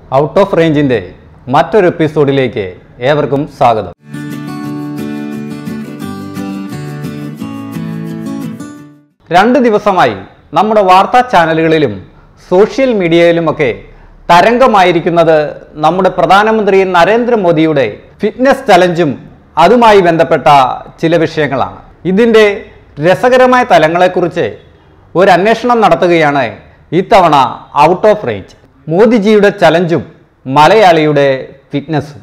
out of റേഞ്ചിൻ്റെ മറ്റൊരു എപ്പിസോഡിലേക്ക് ഏവർക്കും സ്വാഗതം രണ്ട് ദിവസമായി നമ്മുടെ വാർത്താ ചാനലുകളിലും സോഷ്യൽ മീഡിയയിലുമൊക്കെ തരംഗമായിരിക്കുന്നത് നമ്മുടെ പ്രധാനമന്ത്രി നരേന്ദ്രമോദിയുടെ ഫിറ്റ്നസ് ചലഞ്ചും അതുമായി ബന്ധപ്പെട്ട ചില വിഷയങ്ങളാണ് ഇതിൻ്റെ രസകരമായ തലങ്ങളെക്കുറിച്ച് ഒരു അന്വേഷണം നടത്തുകയാണ് ഇത്തവണ ഔട്ട് ഓഫ് റേഞ്ച് മോദിജിയുടെ ചലഞ്ചും മലയാളിയുടെ ഫിറ്റ്നസ്സും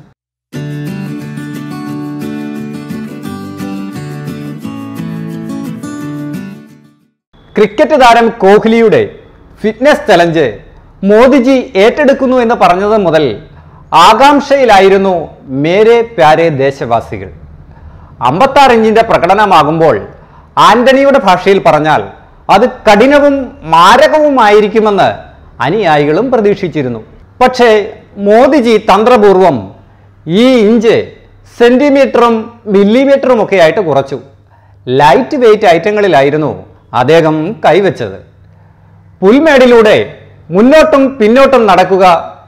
ക്രിക്കറ്റ് താരം കോഹ്ലിയുടെ ഫിറ്റ്നസ് ചലഞ്ച് മോദിജി ഏറ്റെടുക്കുന്നു എന്ന് പറഞ്ഞത് മുതൽ ആകാംക്ഷയിലായിരുന്നു മേരെ പ്യാരെ ദേശവാസികൾ അമ്പത്താറ് ഇഞ്ചിന്റെ പ്രകടനമാകുമ്പോൾ ആന്റണിയുടെ ഭാഷയിൽ പറഞ്ഞാൽ അത് കഠിനവും മാരകവുമായിരിക്കുമെന്ന് അനുയായികളും പ്രതീക്ഷിച്ചിരുന്നു പക്ഷേ മോദിജി തന്ത്രപൂർവം ഈ ഇഞ്ച് സെന്റിമീറ്ററും മില്ലിമീറ്ററും ഒക്കെ ആയിട്ട് കുറച്ചു ലൈറ്റ് വെയിറ്റ് ഐറ്റങ്ങളിലായിരുന്നു അദ്ദേഹം കൈവച്ചത് പുൽമേടിലൂടെ മുന്നോട്ടും പിന്നോട്ടും നടക്കുക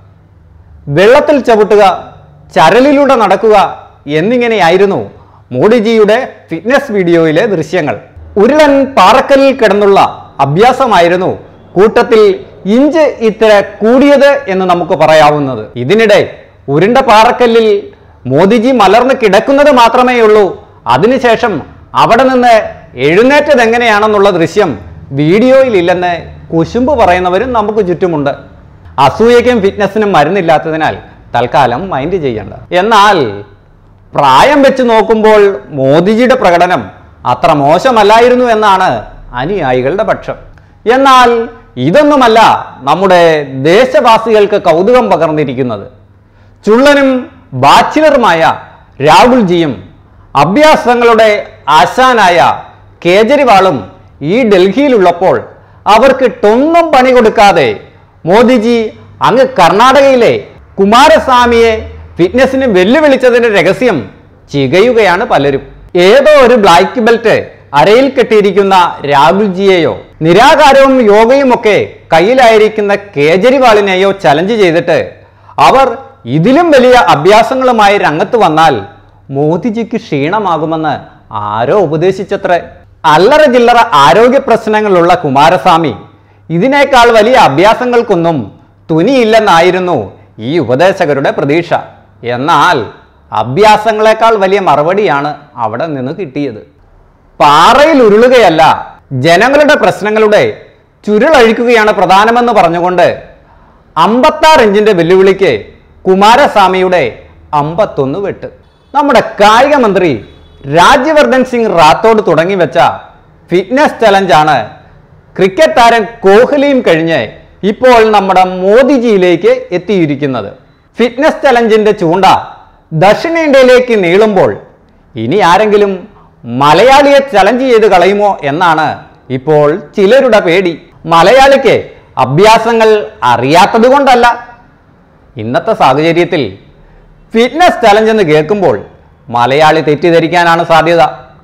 വെള്ളത്തിൽ ചവിട്ടുക ചരലിലൂടെ നടക്കുക എന്നിങ്ങനെയായിരുന്നു മോഡിജിയുടെ ഫിറ്റ്നസ് വീഡിയോയിലെ ദൃശ്യങ്ങൾ ഉരുളൻ പാറക്കല്ലിൽ കിടന്നുള്ള അഭ്യാസമായിരുന്നു കൂട്ടത്തിൽ ഇഞ്ച് ഇത്ര കൂടിയത് എന്ന് നമുക്ക് പറയാവുന്നത് ഇതിനിടെ ഉരുണ്ട പാറക്കല്ലിൽ മോദിജി മലർന്ന് കിടക്കുന്നത് മാത്രമേ ഉള്ളൂ അതിനുശേഷം അവിടെ നിന്ന് എഴുന്നേറ്റത് എങ്ങനെയാണെന്നുള്ള ദൃശ്യം വീഡിയോയിൽ ഇല്ലെന്ന് കുശുമ്പ് പറയുന്നവരും നമുക്ക് ചുറ്റുമുണ്ട് അസൂയയ്ക്കും ഫിറ്റ്നസിനും മരുന്നില്ലാത്തതിനാൽ തൽക്കാലം മൈൻഡ് ചെയ്യേണ്ട എന്നാൽ പ്രായം വെച്ച് നോക്കുമ്പോൾ മോദിജിയുടെ പ്രകടനം അത്ര മോശമല്ലായിരുന്നു എന്നാണ് അനുയായികളുടെ പക്ഷം എന്നാൽ ഇതൊന്നുമല്ല നമ്മുടെ ദേശവാസികൾക്ക് കൗതുകം പകർന്നിരിക്കുന്നത് ചുള്ളനും ബാച്ചിലറുമായ രാഹുൽജിയും അഭ്യാസങ്ങളുടെ ആശാനായ കേജരിവാളും ഈ ഡൽഹിയിലുള്ളപ്പോൾ അവർക്ക് ടൊന്നും പണി കൊടുക്കാതെ മോദിജി അങ്ങ് കർണാടകയിലെ കുമാരസ്വാമിയെ ഫിറ്റ്നസിന് വെല്ലുവിളിച്ചതിന്റെ രഹസ്യം ചികയുകയാണ് പലരും ഏതോ ഒരു ബ്ലാക്ക് ബെൽറ്റ് അരയിൽ കെട്ടിയിരിക്കുന്ന രാഹുൽജിയെയോ നിരാകാരവും യോഗയും ഒക്കെ കയ്യിലായിരിക്കുന്ന കേജരിവാളിനെയോ ചലഞ്ച് ചെയ്തിട്ട് അവർ ഇതിലും വലിയ അഭ്യാസങ്ങളുമായി രംഗത്ത് വന്നാൽ മോദിജിക്ക് ക്ഷീണമാകുമെന്ന് ആരോ ഉപദേശിച്ചത്രേ അല്ലറ ചില്ലറ ആരോഗ്യ പ്രശ്നങ്ങളുള്ള കുമാരസ്വാമി ഇതിനേക്കാൾ വലിയ അഭ്യാസങ്ങൾക്കൊന്നും തുനിയില്ലെന്നായിരുന്നു ഈ ഉപദേശകരുടെ പ്രതീക്ഷ എന്നാൽ അഭ്യാസങ്ങളെക്കാൾ വലിയ മറുപടിയാണ് അവിടെ നിന്ന് കിട്ടിയത് പാറയിൽ ഉരുളുകയല്ല ജനങ്ങളുടെ പ്രശ്നങ്ങളുടെ ചുരുളഴിക്കുകയാണ് പ്രധാനമെന്ന് പറഞ്ഞുകൊണ്ട് അമ്പത്താറ് ഇഞ്ചിന്റെ വെല്ലുവിളിക്ക് കുമാരസ്വാമിയുടെ അമ്പത്തൊന്ന് വെട്ട് നമ്മുടെ കായിക മന്ത്രി രാജ്യവർദ്ധൻ സിംഗ് റാത്തോഡ് തുടങ്ങി വെച്ച ഫിറ്റ്നസ് ചലഞ്ചാണ് ക്രിക്കറ്റ് താരം കോഹ്ലിയും കഴിഞ്ഞ് ഇപ്പോൾ നമ്മുടെ മോദിജിയിലേക്ക് എത്തിയിരിക്കുന്നത് ഫിറ്റ്നസ് ചലഞ്ചിന്റെ ചൂണ്ട ദക്ഷിണേന്ത്യയിലേക്ക് നീളുമ്പോൾ ഇനി ആരെങ്കിലും മലയാളിയെ ചലഞ്ച് ചെയ്ത് കളയുമോ എന്നാണ് ഇപ്പോൾ ചിലരുടെ പേടി മലയാളിക്ക് അഭ്യാസങ്ങൾ അറിയാത്തത് കൊണ്ടല്ല ഇന്നത്തെ സാഹചര്യത്തിൽ ഫിറ്റ്നസ് ചലഞ്ച് എന്ന് കേൾക്കുമ്പോൾ മലയാളി തെറ്റിദ്ധരിക്കാനാണ് സാധ്യത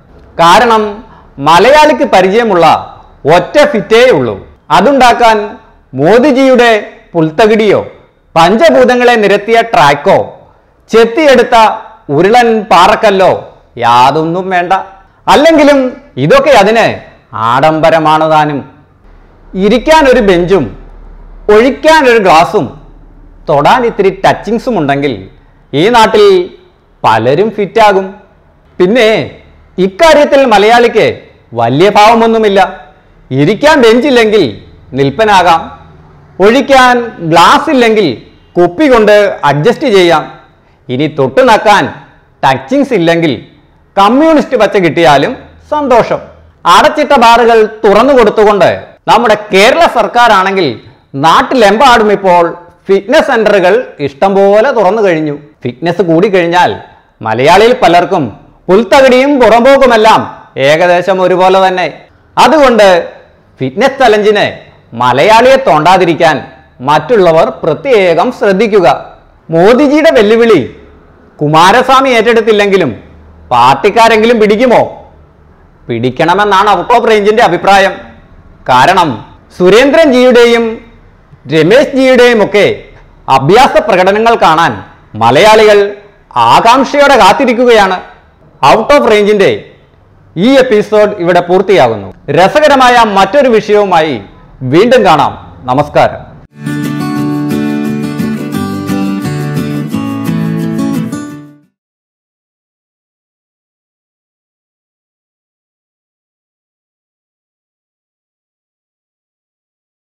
കാരണം മലയാളിക്ക് പരിചയമുള്ള ഒറ്റ ഫിറ്റേ ഉള്ളൂ അതുണ്ടാക്കാൻ മോദിജിയുടെ പുൽത്തകിടിയോ പഞ്ചഭൂതങ്ങളെ നിരത്തിയ ട്രാക്കോ ചെത്തിയെടുത്ത ഉരുളൻ പാറക്കല്ലോ യാതൊന്നും വേണ്ട അല്ലെങ്കിലും ഇതൊക്കെ അതിന് ആഡംബരമാണ് താനും ഇരിക്കാൻ ഒരു ബെഞ്ചും ഒഴിക്കാൻ ഒരു ഗ്ലാസും തൊടാൻ ഇത്തിരി ടച്ചിങ്സും ഉണ്ടെങ്കിൽ ഈ നാട്ടിൽ പലരും ഫിറ്റാകും പിന്നെ ഇക്കാര്യത്തിൽ മലയാളിക്ക് വലിയ ഭാവമൊന്നുമില്ല ഇരിക്കാൻ ബെഞ്ചില്ലെങ്കിൽ നിൽപ്പനാകാം ഒഴിക്കാൻ ഗ്ലാസ് ഇല്ലെങ്കിൽ കുപ്പി കൊണ്ട് അഡ്ജസ്റ്റ് ചെയ്യാം ഇനി തൊട്ടു നക്കാൻ ടച്ചിങ്സ് ഇല്ലെങ്കിൽ കമ്മ്യൂണിസ്റ്റ് പച്ച കിട്ടിയാലും സന്തോഷം അടച്ചിട്ട ബാറുകൾ തുറന്നു കൊടുത്തുകൊണ്ട് നമ്മുടെ കേരള സർക്കാരാണെങ്കിൽ നാട്ടിലെമ്പാടും ഇപ്പോൾ ഫിറ്റ്നസ് സെന്ററുകൾ ഇഷ്ടംപോലെ തുറന്നു കഴിഞ്ഞു ഫിറ്റ്നസ് കൂടിക്കഴിഞ്ഞാൽ മലയാളിയിൽ പലർക്കും പുൽത്തകിടിയും പുറമ്പോക്കുമെല്ലാം ഏകദേശം ഒരുപോലെ തന്നെ അതുകൊണ്ട് ഫിറ്റ്നസ് ചലഞ്ചിന് മലയാളിയെ തോണ്ടാതിരിക്കാൻ മറ്റുള്ളവർ പ്രത്യേകം ശ്രദ്ധിക്കുക മോദിജിയുടെ വെല്ലുവിളി കുമാരസ്വാമി ഏറ്റെടുത്തില്ലെങ്കിലും പാർട്ടിക്കാരെങ്കിലും പിടിക്കുമോ പിടിക്കണമെന്നാണ് ഔട്ട് ഓഫ് റേഞ്ചിന്റെ അഭിപ്രായം കാരണം സുരേന്ദ്രൻ ജിയുടെയും രമേശ് ജിയുടെയും ഒക്കെ അഭ്യാസ പ്രകടനങ്ങൾ കാണാൻ മലയാളികൾ ആകാംക്ഷയോടെ കാത്തിരിക്കുകയാണ് ഔട്ട് ഓഫ് റേഞ്ചിന്റെ ഈ എപ്പിസോഡ് ഇവിടെ പൂർത്തിയാകുന്നു രസകരമായ മറ്റൊരു വിഷയവുമായി വീണ്ടും കാണാം നമസ്കാരം